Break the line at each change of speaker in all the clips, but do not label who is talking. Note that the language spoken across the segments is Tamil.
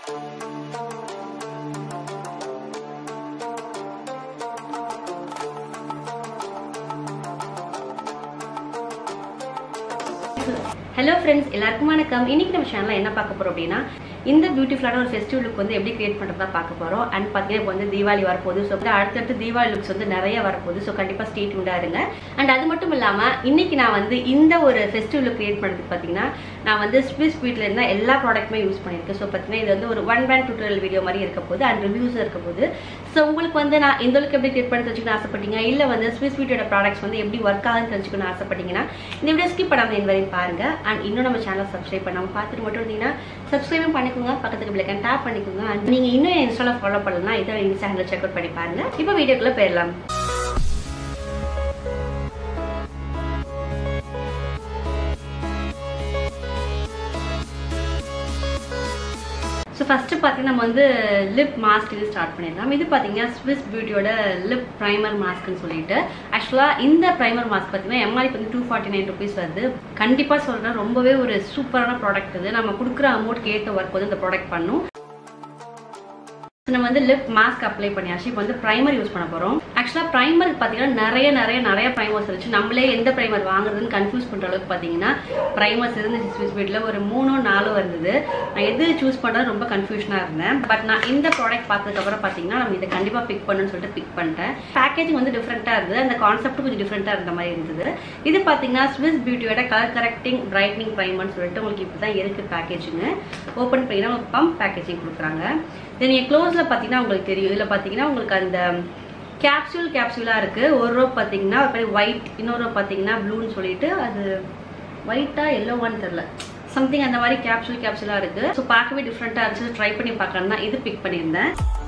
ஹலோ ஃப்ரெண்ட்ஸ் எல்லாருக்கும் வணக்கம் இன்னைக்கு நம்ம சேனலில் என்ன பார்க்க போறோம் அப்படின்னா இந்த பியூட்டிஃபுல்லான ஒரு ஃபெஸ்டிவல் லுக் வந்து எப்படி கிரியேட் பண்ணுறதா பார்க்க போறோம் அண்ட் பார்த்தீங்கன்னா இப்போ வந்து தீபாவளி வரப்போகுது ஸோ அடுத்தடுத்து தீபாவளி லுக்ஸ் வந்து நிறைய வரப்போகுது ஸோ கண்டிப்பாக ஸ்டேட் உண்டா இருங்க அண்ட் அது மட்டும் இல்லாமல் இன்னைக்கு நான் வந்து இந்த ஒரு ஃபெஸ்டிவல் லுக் கிரியேட் பண்ணுறதுக்கு பார்த்தீங்கன்னா நான் வந்து ஸ்விஸ் வீட்டில் இருந்தால் எல்லா ப்ராடக்ட்டுமே யூஸ் பண்ணியிருக்கேன் ஸோ பார்த்தீங்கன்னா இது வந்து ஒரு ஒன் பேண்ட் டியூட்டோரியல் வீடியோ மாதிரி இருக்க போகுது அண்ட் ரிவ்யூஸ் இருக்க போகுது ஸோ உங்களுக்கு வந்து நான் இந்த அளவுக்கு எப்படி கிரியேட் பண்ணி தெரிஞ்சுக்கணும் ஆசைப்பட்டீங்க இல்லை வந்து ஸ்விஸ் வீட்டோட ப்ராடக்ட்ஸ் வந்து எப்படி ஒர்க் ஆகுதுன்னு தெரிஞ்சுக்கணும் ஆசைப்பட்டீங்கன்னா இந்த வீடியோ ஸ்கிப் பண்ணாமல் என் வரையும் பாருங்க அண்ட் இன்னும் நம்ம சேனலை சப்ஸ்கிரைப் பண்ணாமல் பார்த்துட்டு மட்டும் இருந்தீங்கன்னா சப்ஸ்கிரைபும் பண்ணிக்கோங்க பக்கத்துக்கு பிள்ளைக்கன் டேப் பண்ணிக்கோங்க அண்ட் நீங்கள் இன்னும் இன்ஸ்டால ஃபாலோ பண்ணலாம் இதை இன்ஸ்டா ஹேண்டில் செக் அவுட் பண்ணி பாருங்க இப்போ வீடியோக்குள்ளே போயிடலாம் ஸோ ஃபஸ்ட்டு பார்த்தீங்கன்னா நம்ம வந்து லிப் மாஸ்க் இது ஸ்டார்ட் பண்ணிடலாம் இது பார்த்தீங்கன்னா ஸ்விஸ் பியூட்டியோட லிப் ப்ரைமர் மாஸ்க்னு சொல்லிட்டு ஆக்சுவலாக இந்த ப்ரைமர் மாஸ்க் பார்த்தீங்கன்னா எம்ஆர்பி வந்து டூ ஃபார்ட்டி நைன் ருபீஸ் வருது கண்டிப்பாக சொல்கிறேன் ரொம்பவே ஒரு சூப்பரான ப்ராடக்ட் இது நம்ம கொடுக்குற அமௌண்ட்க்கு ஏற்ற ஒர்க் வந்து இந்த ப்ராடக்ட் பண்ணும் நம்ம வந்து லிப் மாஸ்க் அப்ளை பண்ணியாச்சு இப்போ வந்து ப்ரைமர் யூஸ் பண்ண போகிறோம் ஆக்சுவலாக ப்ரைமர் பார்த்தீங்கன்னா நிறைய நிறைய நிறைய ப்ரைமர்ஸ் இருந்துச்சு நம்மளே எந்த ப்ரைமர் வாங்குறதுன்னு கன்ஃபியூஸ் பண்ணுற அளவுக்கு பார்த்தீங்கன்னா ப்ரைமர்ஸ் இருந்துச்சு ஸ்விஸ் வீட்டில் ஒரு மூணோ நாலோ இருந்தது நான் எது சூஸ் பண்ணுறது ரொம்ப கன்ஃபியூஷனாக இருந்தேன் பட் நான் இந்த ப்ராடக்ட் பார்த்ததுக்கப்புறம் பார்த்தீங்கன்னா நம்ம இதை கண்டிப்பாக பிக் பண்ணணும்னு சொல்லிட்டு பிக் பண்ணிட்டேன் பேக்கேஜிங் வந்து டிஃப்ரெண்ட்டாக இருந்தது அந்த கான்செப்ட் கொஞ்சம் டிஃப்ரெண்ட்டாக இருந்த மாதிரி இருந்தது இது பார்த்தீங்கன்னா ஸ்விஸ் பியூட்டியோட கலர் கரெக்டிங் பிரைட்னிங் ப்ரைமர்னு சொல்லிட்டு உங்களுக்கு இப்போ தான் இருக்குது பேக்கேஜிங்க ஓப்பன் பண்ணிங்கன்னா உங்களுக்கு பம்ப் பேக்கேஜிங் கொடுக்குறாங்க தென் நீங்கள் க்ளோஸில் பார்த்தீங்கன்னா உங்களுக்கு தெரியும் இதில் பார்த்தீங்கன்னா உங்களுக்கு அந்த கேப்சூல் கேப்சூலாக இருக்குது ஒரு ரோ பார்த்தீங்கன்னா ஒரு மாதிரி ஒயிட் இன்னொரு ரோ பார்த்தீங்கன்னா ப்ளூன்னு சொல்லிட்டு அது ஒயிட்டா எல்லோவான்னு தெரில சம்திங் அந்த மாதிரி கேப்சூல் கேப்சூலாக இருக்குது ஸோ பார்க்கவே டிஃப்ரெண்ட்டாக இருந்துச்சு ட்ரை பண்ணி பார்க்கலாம் தான் இது பிக் பண்ணியிருந்தேன்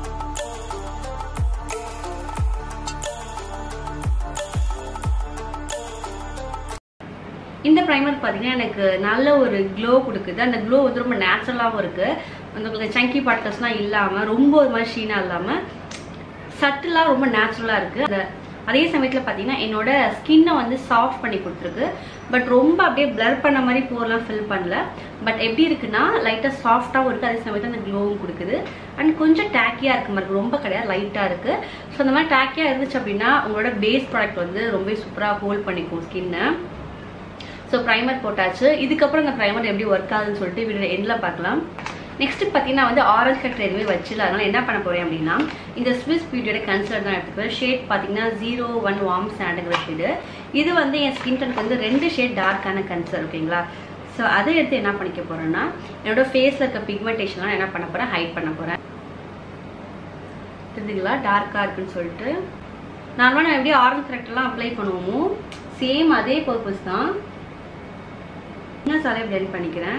இந்த ப்ரைமர் பார்த்தீங்கன்னா எனக்கு நல்ல ஒரு க்ளோ கொடுக்குது அந்த க்ளோ வந்து ரொம்ப நேச்சுரலாகவும் இருக்குது அந்த உங்களுக்கு சங்கி பார்ட்டர்ஸ்லாம் இல்லாமல் ரொம்ப ஒரு மாதிரி ஷீனாக இல்லாமல் சட்டிலாக ரொம்ப நேச்சுரலாக இருக்குது அந்த அதே சமயத்தில் பார்த்தீங்கன்னா என்னோட ஸ்கின்னை வந்து சாஃப்ட் பண்ணி கொடுத்துருக்கு பட் ரொம்ப அப்படியே பிளர் பண்ண மாதிரி போர்லாம் ஃபில் பண்ணல பட் எப்படி இருக்குன்னா லைட்டாக சாஃப்டாகவும் இருக்குது அதே சமயத்தில் அந்த க்ளோவும் கொடுக்குது அண்ட் கொஞ்சம் டேக்கியாக இருக்க மாதிரி இருக்கு ரொம்ப கிடையாது லைட்டாக இருக்குது ஸோ அந்த மாதிரி டேக்கியாக இருந்துச்சு அப்படின்னா உங்களோட பேஸ் ப்ராடக்ட் வந்து ரொம்ப சூப்பராக ஹோல்ட் பண்ணிக்கும் ஸ்கின்னை ஸோ ப்ரைமர் போட்டாச்சு இதுக்கப்புறம் இந்த ப்ரைமர் எப்படி ஒர்க் ஆகுதுன்னு சொல்லிட்டு வீடியோ எண்டில் பார்க்கலாம் நெக்ஸ்ட் பார்த்தீங்கன்னா வந்து ஆரஞ்ச் கலர் எதுவுமே வச்சில அதனால என்ன பண்ண போறேன் அப்படின்னா இந்த ஸ்விஸ் பியூட்டியோட கன்சிலர் தான் எடுத்துக்கிறேன் ஷேட் பார்த்தீங்கன்னா ஜீரோ ஒன் வார்ம் சாண்டுங்கிற ஷேடு இது வந்து என் ஸ்கின் டனுக்கு வந்து ரெண்டு ஷேட் டார்க்கான கன்சிலர் ஓகேங்களா ஸோ அதை எடுத்து என்ன பண்ணிக்க போறேன்னா என்னோட ஃபேஸில் இருக்க பிக்மெண்டேஷன்லாம் என்ன பண்ண போறேன் ஹைட் பண்ண போறேன் தெரிஞ்சுங்களா டார்க்காக இருக்குன்னு சொல்லிட்டு நார்மலாக நான் எப்படி ஆரஞ்ச் கரெக்டெல்லாம் அப்ளை பண்ணுவோமோ சேம் அதே பர்பஸ் தான் இன்னும் சாலையை பிளெண்ட் பண்ணிக்கிறேன்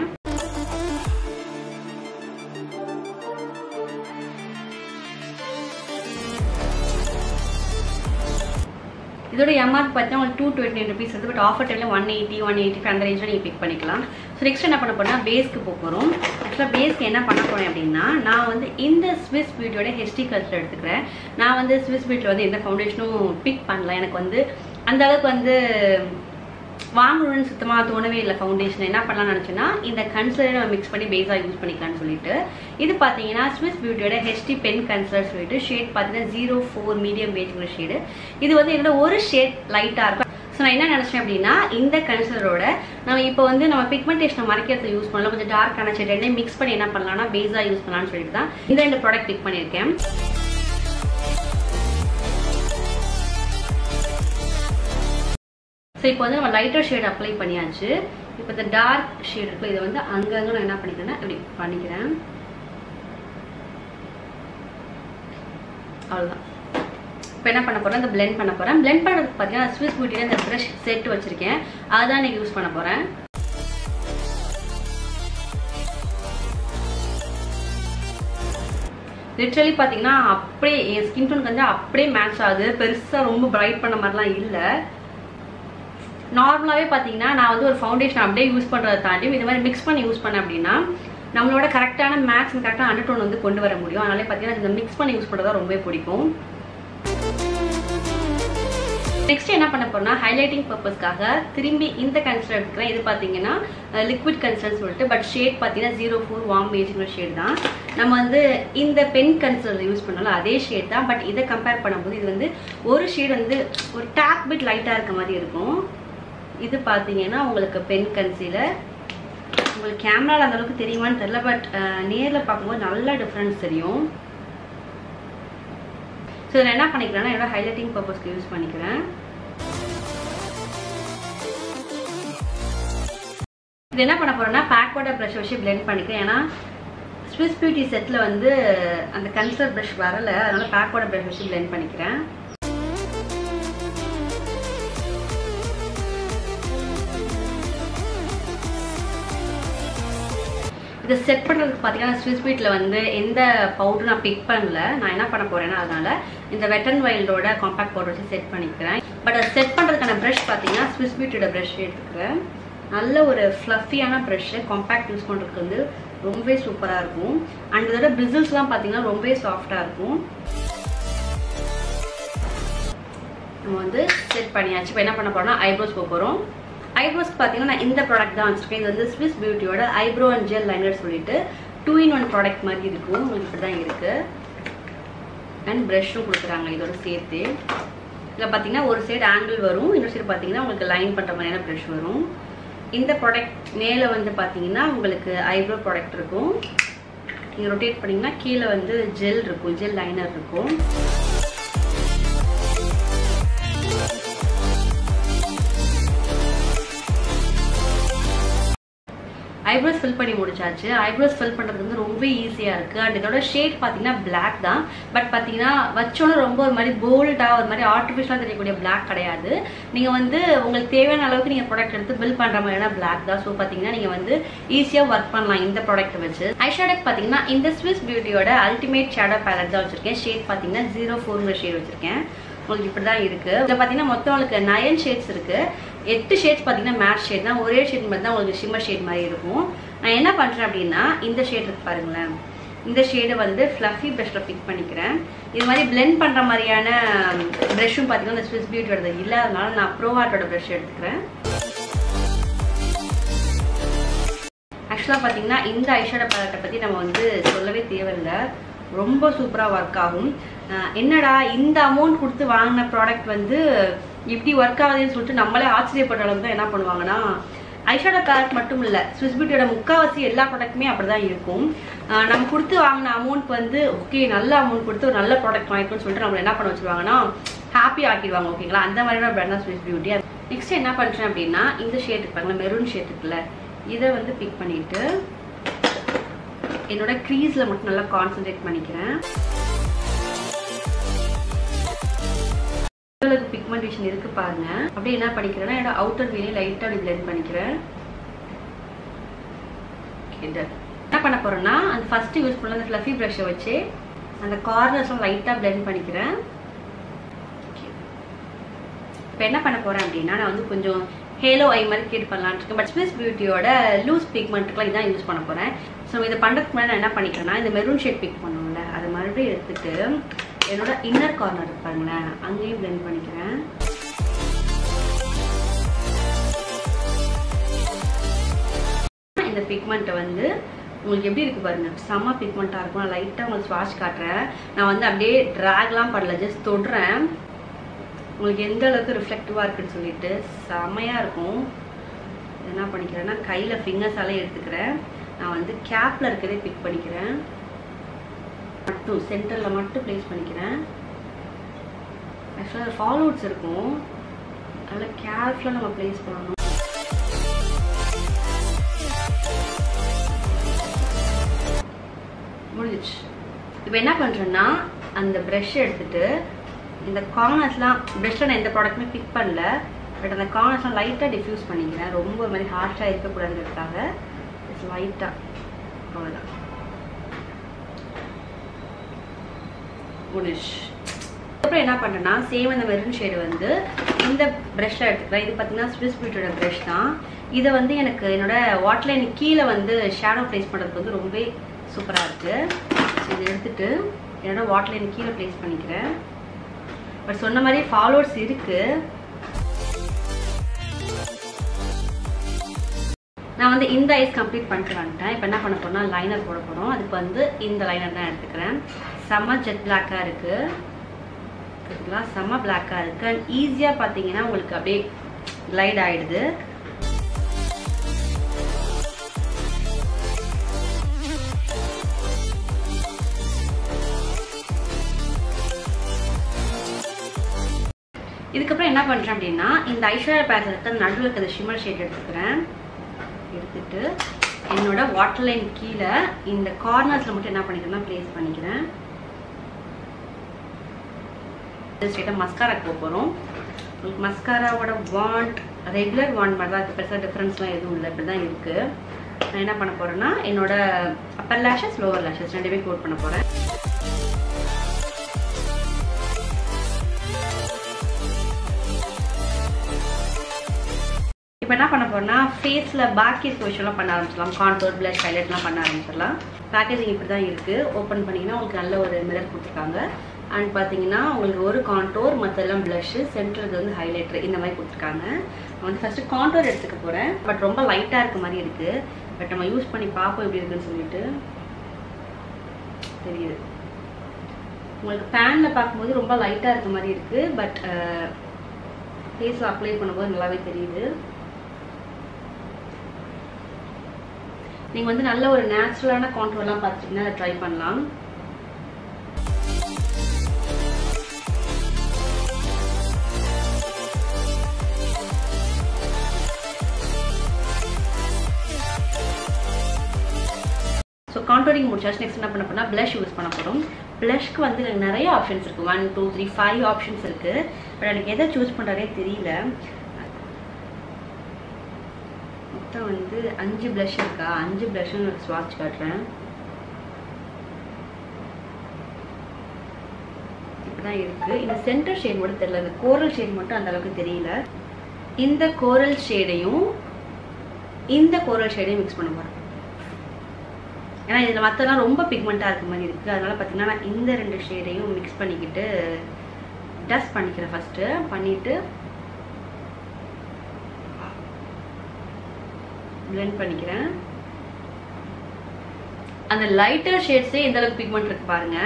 இதோட எம்ஆர்பி பார்த்தீங்கன்னா உங்களுக்கு டூ டுவெண்ட்டி நைன் ருபீஸ் வந்து பட் ஆஃபர் டைமில் one eighty one eighty five அந்த ரேஞ்சில் நீங்கள் பிக் பண்ணிக்கலாம் ஸோ நெக்ஸ்ட் என்ன பண்ண போனால் பேஸ்க்கு போக போகிறோம் ஆக்சுவலாக பேஸ்க்கு என்ன பண்ண போகிறேன் அப்படின்னா நான் வந்து இந்த ஸ்விஸ் பியூட்டியோட ஹெச்டி கல்ச்சர் எடுத்துக்கிறேன் நான் வந்து ஸ்விஸ் பியூட்டியில் வந்து எந்த ஃபவுண்டேஷனும் பிக் பண்ணல எனக்கு வந்து அந்த அளவுக்கு வந்து வாங்கணும்னு சுத்தமாக தோணவே இல்லை ஃபவுண்டேஷன் என்ன பண்ணலாம்னு நினச்சேன்னா இந்த கன்சிலரை நம்ம மிக்ஸ் பண்ணி பேஸாக யூஸ் பண்ணிக்கலாம்னு சொல்லிட்டு இது பார்த்தீங்கன்னா ஸ்விஸ் பியூட்டியோட ஹெச்டி பென் கன்சிலர் சொல்லிட்டு ஷேட் பார்த்தீங்கன்னா ஜீரோ ஃபோர் மீடியம் பேஜ்ங்கிற ஷேடு இது வந்து என்னோட ஒரு ஷேட் லைட்டாக இருக்கும் ஸோ நான் என்ன நினச்சேன் அப்படின்னா இந்த கன்சிலரோட நம்ம இப்போ வந்து நம்ம பிக்மெண்டேஷனை மறைக்கிறதுக்கு யூஸ் பண்ணலாம் கொஞ்சம் டார்க்கான ஷேட் ரெண்டையும் மிக்ஸ் பண்ணி என்ன பண்ணலாம்னா பேஸாக யூஸ் பண்ணலாம்னு சொல்லிட்டு தான் இந்த ரெண்டு ப்ராடக்ட் பிக் பண்ணியிருக்கேன் ஸோ இப்போ வந்து நம்ம லைட்டர் ஷேட் அப்ளை பண்ணியாச்சு இப்போ இந்த டார்க் ஷேட் இருக்கு இதை வந்து அங்கங்கே நான் என்ன பண்ணிக்கிறேன்னா இப்படி பண்ணிக்கிறேன் அவ்வளோதான் இப்போ என்ன பண்ண போகிறேன் இந்த பிளெண்ட் பண்ண போகிறேன் பிளெண்ட் பண்ணுறதுக்கு பார்த்தீங்கன்னா ஸ்விஸ் பியூட்டியில் இந்த ப்ரஷ் செட் வச்சுருக்கேன் அதுதான் இன்னைக்கு யூஸ் பண்ண போகிறேன் லிட்ரலி பார்த்தீங்கன்னா அப்படியே என் ஸ்கின் டோனுக்கு வந்து அப்படியே மேட்ச் ஆகுது பெருசாக ரொம்ப பிரைட் பண்ண மாதிரிலாம் இல்லை நார்மலாகவே பார்த்தீங்கன்னா நான் வந்து ஒரு ஃபவுண்டேஷன் அப்படியே யூஸ் பண்ணுறதை தாண்டி இது மாதிரி மிக்ஸ் பண்ணி யூஸ் பண்ணேன் அப்படின்னா நம்மளோட கரெக்டான மேக்ஸ் கரெக்டாக அண்டர் டோன் வந்து கொண்டு வர முடியும் அதனால பார்த்தீங்கன்னா இந்த மிக்ஸ் பண்ணி யூஸ் பண்ணுறதா ரொம்ப பிடிக்கும் நெக்ஸ்ட் என்ன பண்ண போறோம்னா ஹைலைட்டிங் பர்பஸ்க்காக திரும்பி இந்த கன்சிலர் எடுக்கிறேன் இது பார்த்தீங்கன்னா லிக்விட் கன்சிலர் சொல்லிட்டு பட் ஷேட் பார்த்தீங்கன்னா ஜீரோ ஃபோர் வார்ம் மேஜிங்கிற ஷேட் தான் நம்ம வந்து இந்த பென் கன்சிலர் யூஸ் பண்ணாலும் அதே ஷேட் தான் பட் இதை கம்பேர் பண்ணும்போது இது வந்து ஒரு ஷேட் வந்து ஒரு டேப் பிட் லைட்டாக இருக்க மாதிரி இருக்கும் இது பார்த்தீங்கன்னா உங்களுக்கு பென் கன்சீலர் உங்களுக்கு கேமராவில் அந்த அளவுக்கு தெரியுமான்னு தெரியல பட் நேரில் பார்க்கும்போது நல்லா டிஃப்ரென்ஸ் தெரியும் ஸோ இதில் என்ன பண்ணிக்கிறேன்னா என்னோட ஹைலைட்டிங் பர்பஸ்க்கு யூஸ் பண்ணிக்கிறேன் இது என்ன பண்ண போறேன்னா பேக்வர்டா ப்ரஷ் வச்சு பிளெண்ட் பண்ணிக்கிறேன் ஏன்னா ஸ்விஸ் பியூட்டி செட்டில் வந்து அந்த கன்சிலர் ப்ரஷ் வரல அதனால பேக்வர்டா ப்ரஷ் வச்சு பிளெண்ட் பண்ணிக்கிறேன் இதை செட் பண்ணுறதுக்கு பார்த்தீங்கன்னா ஸ்விஸ் பீட்டில் வந்து எந்த பவுடரும் நான் பிக் பண்ணல நான் என்ன பண்ண போறேன்னா அதனால இந்த வெட்டன் வைல்டோட காம்பாக்ட் பவுடர் வச்சு செட் பண்ணிக்கிறேன் பட் அதை செட் பண்ணுறதுக்கான ப்ரஷ் பார்த்தீங்கன்னா ஸ்விஸ் பியூட்டியோட ப்ரஷ் எடுத்துக்கிறேன் நல்ல ஒரு ஃப்ளஃபியான ப்ரஷ்ஷு காம்பாக்ட் யூஸ் பண்ணுறதுக்கு வந்து ரொம்பவே சூப்பராக இருக்கும் அண்ட் இதோட பிரிசில்ஸ்லாம் பார்த்தீங்கன்னா ரொம்பவே சாஃப்டாக இருக்கும் நம்ம வந்து செட் பண்ணியாச்சு இப்போ என்ன பண்ண போறோம்னா ஐப்ரோஸ் போக போகிறோம் ஐப்ரோஸ் பார்த்தீங்கன்னா நான் இந்த ப்ராடக்ட் தான் வச்சுருக்கேன் இது வந்து ஸ்விஸ் பியூட்டியோட ஐப்ரோ அண்ட் ஜெல் லைனர் சொல்லிட்டு டூ இன் ஒன் ப்ராடக்ட் மாதிரி இருக்கும் உங்களுக்கு இப்படி தான் இருக்குது அண்ட் ப்ரஷ்ஷும் கொடுக்குறாங்க இதோட சேர்த்து இதில் பார்த்தீங்கன்னா ஒரு சைடு ஆங்கிள் வரும் இன்னொரு சைடு பார்த்தீங்கன்னா உங்களுக்கு லைன் பண்ணுற மாதிரியான ப்ரஷ் வரும் இந்த ப்ராடக்ட் மேலே வந்து பார்த்தீங்கன்னா உங்களுக்கு ஐப்ரோ ப்ராடக்ட் இருக்கும் நீங்கள் ரொட்டேட் பண்ணிங்கன்னா கீழே வந்து ஜெல் இருக்கும் ஜெல் லைனர் இருக்கும் ஐப்ரோஸ் ஃபில் பண்ணி முடிச்சாச்சு ஐப்ரோஸ் ஃபில் பண்ணுறது வந்து ரொம்ப ஈஸியாக இருக்குது அண்ட் இதோட ஷேட் பார்த்தீங்கன்னா பிளாக் தான் பட் பார்த்தீங்கன்னா வச்சோன்னே ரொம்ப ஒரு மாதிரி போல்டாக ஒரு மாதிரி ஆர்டிஃபிஷியலாக தெரியக்கூடிய பிளாக் கிடையாது நீங்கள் வந்து உங்களுக்கு தேவையான அளவுக்கு நீங்கள் ப்ராடக்ட் எடுத்து பில் பண்ணுற மாதிரியான பிளாக் தான் ஸோ பார்த்தீங்கன்னா நீங்கள் வந்து ஈஸியாக ஒர்க் பண்ணலாம் இந்த ப்ராடக்ட் வச்சு ஐஷேடக் பார்த்தீங்கன்னா இந்த ஸ்விஸ் பியூட்டியோட அல்டிமேட் ஷேடோ பேலட் தான் வச்சிருக்கேன் ஷேட் பார்த்தீங்கன்னா ஜீரோ ஃபோர்ங்கிற ஷேட் வச்சிருக்கேன் உங்களுக்கு இப்படி தான் இருக்கு இதில் பார்த்தீங்கன்னா மொத்தம் உங்களுக்கு நயன் ஷேட்ஸ் இருக்கு எட்டு ஷேட்ஸ் பார்த்தீங்கன்னா மேட் ஷேட் தான் ஒரே ஷேட் மாதிரி தான் உங்களுக்கு ஷிம்மர் ஷேட் மாதிரி இருக்கும் நான் என்ன பண்ணுறேன் அப்படின்னா இந்த ஷேட் இருக்கு பாருங்களேன் இந்த ஷேடை வந்து ஃப்ளஃபி ப்ரஷில் பிக் பண்ணிக்கிறேன் இது மாதிரி பிளெண்ட் பண்ணுற மாதிரியான ப்ரஷ்ஷும் பார்த்தீங்கன்னா இந்த ஸ்விஸ் பியூட்டியோட இல்லாதனால நான் ப்ரோவாட்டோட ப்ரஷ் எடுத்துக்கிறேன் ஆக்சுவலாக பார்த்தீங்கன்னா இந்த ஐஷேடோ பேலட்டை பற்றி நம்ம வந்து சொல்லவே தேவையில்லை ரொம்ப சூப்பராக ஒர்க் ஆகும் அஹ் என்னடா இந்த அமௌண்ட் கொடுத்து வாங்கின ப்ராடக்ட் வந்து இப்படி ஒர்க் ஆகுதுன்னு சொல்லிட்டு நம்மளே ஆச்சரியப்படுற அளவுக்கு தான் என்ன பண்ணுவாங்கன்னா ஐஷேடோ பேலட் மட்டும் இல்லை ஸ்விஸ் பியூட்டியோட முக்கால்வாசி எல்லா ப்ராடக்ட்டுமே அப்படி தான் இருக்கும் அஹ் நம்ம கொடுத்து வாங்கின அமௌண்ட் வந்து ஓகே நல்ல அமௌண்ட் கொடுத்து ஒரு நல்ல ப்ராடக்ட் வாங்கிக்கணும்னு சொல்லிட்டு நம்மளை என்ன பண்ண வச்சிருவாங்கன்னா ஹாப்பி ஆக்கிடுவாங்க ஓகேங்களா அந்த மாதிரியான பிராண்ட் தான் ஸ்விஸ் பியூட்டி நெக்ஸ்ட் என்ன பண்ணுறேன் அப்படின்னா இந்த ஷேட் இருப்பாங்களா மெரூன் ஷேட் இருக்குல்ல இதை வந்து பிக் பண்ணிட்டு என்னோட க்ரீஸ்ல மட்டும் நல்லா கான்சென்ட்ரேட் பண்ணிக்கிறேன் உங்களுக்கு பிக்மெண்டேஷன் இருக்கு பாருங்க அப்படியே என்ன பண்ணிக்கிறேன்னா என்னோட அவுட்டர் வீலே லைட்டா அப்படி பிளெண்ட் பண்ணிக்கிறேன் Okay, done. என்ன பண்ண போறேன்னா அந்த ஃபர்ஸ்ட் யூஸ் பண்ண அந்த ஃப்ளஃபி ப்ரஷ்ஷை வச்சு அந்த கார்னர்ஸ்லாம் லைட்டா பிளெண்ட் பண்ணிக்கிறேன் இப்போ என்ன பண்ண போறேன் அப்படின்னா நான் வந்து கொஞ்சம் ஹேலோ ஐ மாதிரி கிரியேட் பண்ணலான்னு இருக்கேன் பட் ஸ்விஸ் பியூட்டியோட லூஸ் பிக்மெண்ட்டுக்குலாம் இதான் யூஸ் பண்ண போறேன் ஸோ இதை பண்ணுறதுக்கு முன்னாடி நான் என்ன பண்ணிக்கிறேன்னா இந்த மெரூன் ஷேட் பிக் பண்ணுவோம்ல அதை மறுபடியும் எடுத்துட்டு என்னோட இன்னர் கார்னர் இருப்பாங்களேன் அங்கேயும் பிளெண்ட் பண்ணிக்கிறேன் இந்த பிக்மெண்ட்டை வந்து உங்களுக்கு எப்படி இருக்கு பாருங்க செம்ம பிக்மெண்ட்டாக இருக்கும் நான் லைட்டாக உங்களுக்கு ஸ்வாஷ் காட்டுறேன் நான் வந்து அப்படியே ட்ராக்லாம் பண்ணல ஜஸ்ட் தொடுறேன் உங்களுக்கு எந்த அளவுக்கு ரிஃப்ளெக்டிவாக இருக்குன்னு சொல்லிட்டு செம்மையாக இருக்கும் என்ன பண்ணிக்கிறேன்னா கையில் ஃபிங்கர்ஸாலே எடுத்துக்கிறேன் நான் வந்து கேப்பில் இருக்கிறதே பிக் பண்ணிக்கிறேன் மட்டும் சென்டரில் மட்டும் ப்ளேஸ் பண்ணிக்கிறேன் ஆக்சுவலாக ஃபாலோட்ஸ் இருக்கும் அதில் கேர்ஃபுல்லாக நம்ம ப்ளேஸ் பண்ணணும் முடிஞ்சிச்சு இப்போ என்ன பண்ணுறேன்னா அந்த ப்ரஷ் எடுத்துட்டு இந்த கார்னர்ஸ்லாம் ப்ரஷ்ஷில் நான் எந்த ப்ராடக்ட்டுமே பிக் பண்ணல பட் அந்த கார்னர்ஸ்லாம் லைட்டாக டிஃப்யூஸ் பண்ணிக்கிறேன் ரொம்ப ஒரு மாதிரி ஹார்ஷாக இருக்கக்கூடாதுங்கிறதுக்காக இட்ஸ் லைட்டாக அவ்வளோதான் முடிஷ் அப்புறம் என்ன பண்ணுறேன்னா சேம் இந்த மெரூன் ஷேடு வந்து இந்த ப்ரஷ்ஷை எடுத்துக்கிறேன் இது பார்த்தீங்கன்னா ஸ்விஸ் பியூட்டியோட ப்ரஷ் தான் இதை வந்து எனக்கு என்னோட வாட்லைன் கீழே வந்து ஷேடோ ப்ளேஸ் பண்ணுறதுக்கு வந்து ரொம்ப சூப்பராக இருக்குது இதை எடுத்துட்டு என்னோட வாட்லைன் கீழே ப்ளேஸ் பண்ணிக்கிறேன் பட் சொன்ன மாதிரி ஃபாலோவர்ஸ் இருக்குது நான் வந்து இந்த ஐஸ் கம்ப்ளீட் பண்ணிட்டு வந்துட்டேன் இப்போ என்ன பண்ண போறோம்னா லைனர் போட போகிறோம் அதுக்கு வந்து இந்த லைனர் தான் எடுத்துக்கிறேன் செம்ம ஜெட் பிளாக்காக இருக்குது இருக்குங்களா செம்ம பிளாக்காக இருக்குது அண்ட் ஈஸியாக பார்த்தீங்கன்னா உங்களுக்கு அப்படியே கிளைட் ஆகிடுது இதுக்கப்புறம் என்ன பண்ணுறேன் அப்படின்னா இந்த ஐஸ்வர்யா பேக்கில் இருக்க நடுவில் இருக்கிற ஷிம்மர் ஷேட் எடுத்துக்கிறேன் எடுத்துட்டு என்னோட வாட்டர் லைன் கீழே இந்த கார்னர்ஸில் மட்டும் என்ன பண்ணிக்கிறேன்னா ப்ளேஸ் பண்ணிக்கிறேன் ஸ்ட்ரெயிட்டாக மஸ்காராக்கு போக போகிறோம் உங்களுக்கு மஸ்காராவோட வாண்ட் ரெகுலர் வாண்ட் மாதிரி தான் இருக்குது பெருசாக டிஃப்ரென்ஸ்லாம் எதுவும் இல்லை இப்படி தான் இருக்குது நான் என்ன பண்ண போகிறேன்னா என்னோட அப்பர் லேஷஸ் லோவர் லேஷஸ் ரெண்டுமே கோட் பண்ண போகிறேன் இப்போ என்ன பண்ண போறோம்னா ஃபேஸில் பாக்கி இருக்க விஷயம்லாம் பண்ண ஆரம்பிச்சிடலாம் கான்டோர் பிளஷ் ஹைலைட்லாம் பண்ண ஆரம்பிச்சிடலாம் பேக்கேஜிங் இப்படி தான் இருக்குது ஓப்பன் பண்ணிங்கன்னா உங்களுக்கு நல்ல ஒரு மிரர் கொடுத்துருக்காங்க அண்ட் பார்த்தீங்கன்னா உங்களுக்கு ஒரு கான்டோர் மற்றெல்லாம் ப்ளஷ்ஷு சென்டருக்கு வந்து ஹைலைட்டர் இந்த மாதிரி கொடுத்துருக்காங்க நான் வந்து ஃபஸ்ட்டு கான்டோர் எடுத்துக்க போகிறேன் பட் ரொம்ப லைட்டாக இருக்க மாதிரி இருக்குது பட் நம்ம யூஸ் பண்ணி பார்ப்போம் எப்படி இருக்குன்னு சொல்லிட்டு தெரியுது உங்களுக்கு பேனில் பார்க்கும்போது ரொம்ப லைட்டாக இருக்க மாதிரி இருக்குது பட் ஃபேஸில் அப்ளை பண்ணும்போது நல்லாவே தெரியுது நீங்கள் வந்து நல்ல ஒரு நேச்சுரலான கான்ட்ரோலாம் பார்த்துட்டிங்கன்னா அதை ட்ரை பண்ணலாம் ஸோ கான்டோரிங் முடிச்சாச்சு நெக்ஸ்ட் என்ன பண்ண போனால் ப்ளஷ் யூஸ் பண்ண போகிறோம் ப்ளஷ்க்கு வந்து எனக்கு நிறைய ஆப்ஷன்ஸ் இருக்குது one two three five options இருக்குது பட் எனக்கு எதை சூஸ் பண்ணுறதே தெரியல மொத்தம் வந்து அஞ்சு ப்ளஷ் இருக்கா அஞ்சு ப்ளஷ்ஷும் ஸ்வாட்ச் காட்டுறேன் இப்படிதான் இருக்கு இந்த சென்டர் ஷேட் மட்டும் தெரியல இந்த கோரல் ஷேட் மட்டும் அந்த அளவுக்கு தெரியல இந்த கோரல் ஷேடையும் இந்த கோரல் ஷேடையும் மிக்ஸ் பண்ண போறேன் ஏன்னா இதில் மற்றெல்லாம் ரொம்ப பிக்மெண்ட்டாக இருக்க மாதிரி இருக்குது அதனால பார்த்தீங்கன்னா நான் இந்த ரெண்டு ஷேடையும் மிக்ஸ் பண்ணிக்கிட்டு டஸ்ட் பண்ணிக்கிறேன் ஃபஸ்ட்டு பண்ணிவிட்டு பிளெண்ட் பண்ணிக்கிறேன் அந்த லைட்டர் ஷேட்ஸே எந்த அளவுக்கு பிக்மெண்ட் இருக்கு பாருங்க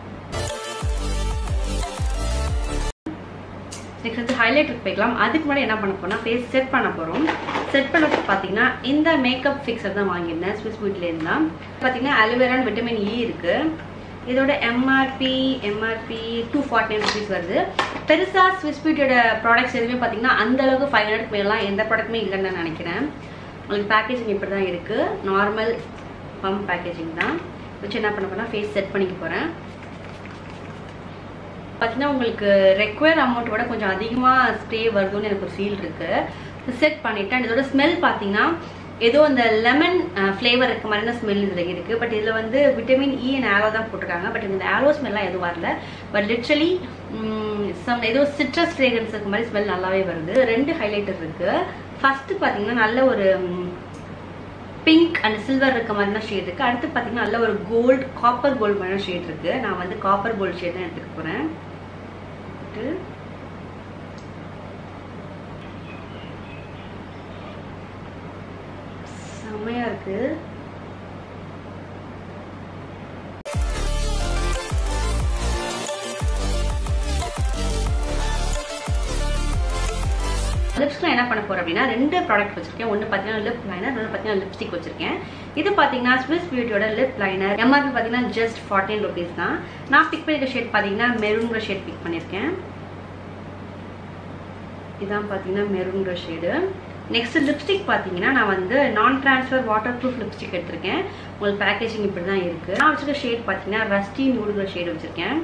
நெக்ஸ்ட் வந்து ஹைலைட்டருக்கு போய்க்கலாம் அதுக்கு முன்னாடி என்ன பண்ண போனால் ஃபேஸ் செட் பண்ண போகிறோம் செட் பண்ணதுக்கு பார்த்தீங்கன்னா இந்த மேக்கப் ஃபிக்ஸர் தான் வாங்கியிருந்தேன் ஸ்விஸ் பியூட்டிலேருந்து தான் பார்த்தீங்கன்னா அலுவேரான் விட்டமின் இ இருக்குது இதோட MRP MRP two forty nine rupees வருது பெருசாக ஸ்விஸ் பியூட்டியோட ப்ராடக்ட்ஸ் எதுவுமே பார்த்தீங்கன்னா அந்த அளவுக்கு ஃபைவ் ஹண்ட்ரட் மேலாம் எந்த ப்ராடக்ட்டுமே இல்லைன்னு நான் நினைக்கிறேன் உங்களுக்கு பேக்கேஜிங் இப்படி தான் இருக்குது நார்மல் பம்ப் பேக்கேஜிங் தான் வச்சு என்ன பண்ண போனால் ஃபேஸ் செட் பண்ணிக்க போகிறேன் பார்த்தீங்கன்னா உங்களுக்கு ரெக்வயர் அமௌண்ட்டோட கொஞ்சம் அதிகமாக ஸ்ப்ரே வருதுன்னு எனக்கு ஒரு ஃபீல் இருக்குது செட் பண்ணிவிட்டேன் இதோட ஸ்மெல் பார்த்தீங்கன்னா ஏதோ அந்த லெமன் ஃப்ளேவர் இருக்க மாதிரியான ஸ்மெல் இதில் இருக்குது பட் இதில் வந்து விட்டமின் இ அண்ட் ஆலோ தான் போட்டிருக்காங்க பட் இந்த ஆலோ ஸ்மெல்லாம் எதுவும் வரல பட் லிட்ரலி சம் ஏதோ சிட்ரஸ் ஃப்ரேக்ரன்ஸ் இருக்க மாதிரி ஸ்மெல் நல்லாவே வருது ரெண்டு ஹைலைட்டர் இருக்குது ஃபஸ்ட்டு பார்த்தீங்கன்னா நல்ல ஒரு பிங்க் அண்ட் சில்வர் இருக்க மாதிரினா ஷேட் இருக்குது அடுத்து பார்த்தீங்கன்னா நல்ல ஒரு கோல்டு காப்பர் கோல்டு மாதிரியான ஷேட் இருக்குது நான் வந்து காப்பர் கோல்டு ஷேட் தான் எடுத்துக்க போகிறேன் செம்மையாக இருக்குது லிப்ஸ்க்கு என்ன பண்ண போறேன் அப்படின்னா ரெண்டு ப்ராடக்ட் வச்சிருக்கேன் ஒன்று பார்த்தீங்கன்னா லிப் லைனர் ஒன்று பார்த்தீங்கன்னா லிப்ஸ்டிக் வச்சிருக்கேன் இது பார்த்தீங்கன்னா ஸ்விஸ் பியூட்டியோட லிப் லைனர் எம்ஆர்பி பார்த்தீங்கன்னா ஜஸ்ட் ஃபார்ட்டின் ருபீஸ் தான் நான் பிக் பண்ணிருக்க ஷேட் பார்த்தீங்கன்னா மெரூன்கிற ஷேட் பிக் பண்ணியிருக்கேன் இதான் பார்த்தீங்கன்னா மெரூன்கிற ஷேடு நெக்ஸ்ட் லிப்ஸ்டிக் பார்த்தீங்கன்னா நான் வந்து நான் டிரான்ஸ்ஃபர் வாட்டர் ப்ரூஃப் லிப்ஸ்டிக் எடுத்திருக்கேன் உங்களுக்கு பேக்கேஜிங் இப்படி தான் இருக்குது நான் வச்சிருக்க ஷேட் பார்த்தீங்கன்னா ரஸ்டி நியூடுங்கிற ஷேடு வச்சுருக்கேன்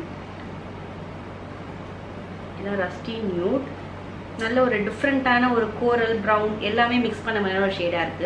இதான் ரஸ்டி நியூட் நல்ல ஒரு டிஃப்ரெண்ட்டான ஒரு கோரல் ப்ரௌன் எல்லாமே மிக்ஸ் பண்ண மாதிரி ஒரு ஷேடாக இருக்குது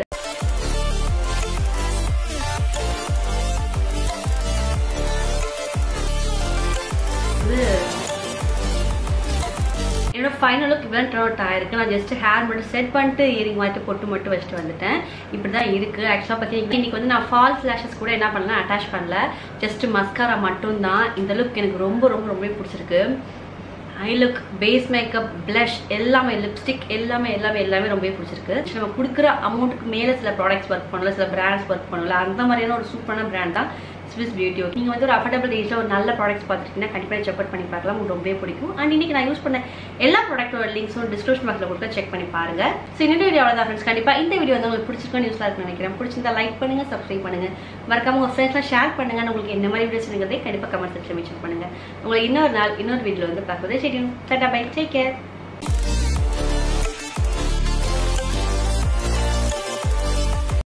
என்னோட ஃபைனல் லுக் இப்படி டர்ன் அவுட் ஆயிருக்கு நான் ஜஸ்ட் ஹேர் மட்டும் செட் பண்ணிட்டு இயரிங் மாதிரி பொட்டு மட்டும் வச்சுட்டு வந்துட்டேன் இப்படி தான் இருக்குது ஆக்சுவலாக பார்த்தீங்கன்னா இன்னைக்கு வந்து நான் ஃபால்ஸ் லேஷஸ் கூட என்ன பண்ணல அட்டாச் பண்ணல ஜஸ்ட் மஸ்காரா மட்டும்தான் இந்த லுக் எனக்கு ரொம்ப ரொம்ப ரொம்ப பிடிச்சிருக்கு eye look face makeup blush எல்லாமே லிப்ஸ்டிக் எல்லாமே எல்லாமே எல்லாமே ரொம்பவே பிடிச்சிருக்கு நம்ம கொடுக்குற அமௌண்ட்டுக்கு மேலே சில ப்ராடக்ட்ஸ் ஒர்க் பண்ணல சில பிராண்ட்ஸ் ஒர்க் பண்ணல அந்த மாதிரியான ஒரு சூப்பரான பிராண்ட் தான் ஸ்விஸ் பியூட்டி நீங்கள் வந்து ஒரு அஃபோர்டபுள் ரேஞ்சில் ஒரு நல்ல ப்ராடக்ட்ஸ் பார்த்துட்டீங்கன்னா கண்டிப்பாக செக் அவுட் பண்ணி பார்க்கலாம் உங்களுக்கு ரொம்பவே பிடிக்கும் அண்ட் இன்னைக்கு நான் யூஸ் பண்ண எல்லா ப்ராடக்ட்டோட லிங்க்ஸும் டிஸ்கிரிப்ஷன் பாக்ஸில் கொடுத்து செக் பண்ணி பாருங்க ஸோ இந்த வீடியோ அவ்வளோதான் ஃப்ரெண்ட்ஸ் கண்டிப்பாக இந்த வீடியோ வந்து உங்களுக்கு பிடிச்சிருக்கோம் யூஸ்ஃபுல்லாக இருக்குன்னு நினைக்கிறேன் பிடிச்சிருந்தா லைக் பண்ணுங்க சப்ஸ்கிரைப் பண்ணுங்க மறக்காம உங்கள் ஃப்ரெண்ட்ஸ்லாம் ஷேர் பண்ணுங்க and உங்களுக்கு என்ன மாதிரி வீடியோஸ் இருக்கிறதே கண்டிப்பாக கமெண்ட் செக்ஷன் மென்ஷன் பண்ணுங்க உங்களை இன்னொரு நாள் இன்னொரு வீடியோ வந்து பார்க்குறது சரி டாடா பை டேக் கேர்